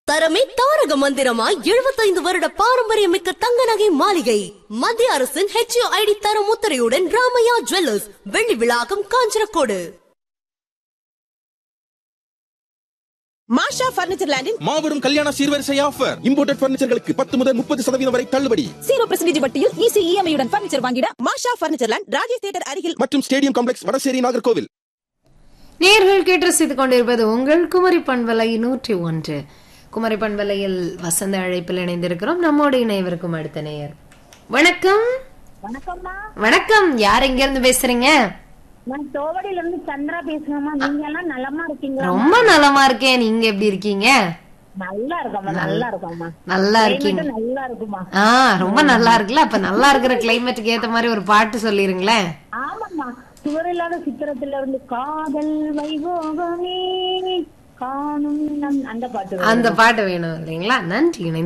தரமே தாரக மந்திரமா எழுபத்தைந்து வருட பாரம்பரியமிக்க தங்க நகை மாளிகை மத்திய அரசின் ஹெச்ஐடி தரம் முத்திரையுடன் ராமையா ஜுவல்லர்ஸ் வெள்ளி விழாக்கம் காஞ்சனக்கோடு மாஷா பர்னிச்சர் லேண்டின் மாபெரும் கல்யாண சீர்வரிசை ஆஃபர் இம்போர்ட்டட் பர்னிச்சர்களுக்கு பத்து முதல் முப்பது சதவீதம் வரை தள்ளுபடி ஜீரோ பெர்சன்டேஜ் வட்டியில் ஈஸி இஎம்ஐ உடன் பர்னிச்சர் வாங்கிட Masha furniture land Rajesh theatre அருகில் மற்றும் ஸ்டேடியம் காம்ப்ளெக்ஸ் வடசேரி நாகர்கோவில் நேர்கள் கேட்டு ரசித்துக் கொண்டிருப்பது உங்கள் குமரி பண்பலை நூற்றி ஒன்று குமரி பண்பலையில் வசந்த அழைப்பில் இணைந்திருக்கிறோம் நம்மோடு இணையவிருக்கும் அடுத்த நேயர் வணக்கம் வணக்கம்மா வணக்கம் யார் எங்க இருந்து பேசுறீங்க நான் தோவடியில இருந்து சந்திரா பேசுறேம்மா நீங்க எல்லாம் நலமா இருக்கீங்களா ரொம்ப நலமா இருக்கேன் நீங்க எப்படி இருக்கீங்க நல்லா இருக்கம்மா நல்லா இருக்கம்மா நல்லா இருக்கீங்க Climate நல்லா இருக்குமா ஆ ரொம்ப நல்லா இருக்குல்ல அப்ப நல்லா இருக்கிற கிளைமேட்டுக்கு ஏத்த மாதிரி ஒரு பாட்டு சொல்லிருங்களேன் ஆமாம்மா சுவரில்லாத சித்திரத்துல இருந்து காதல் வைபோகமே காணும் நம்- அந்த பாட்டு அந்த பாட்டு வேணும் இல்லைங்களா நன்றி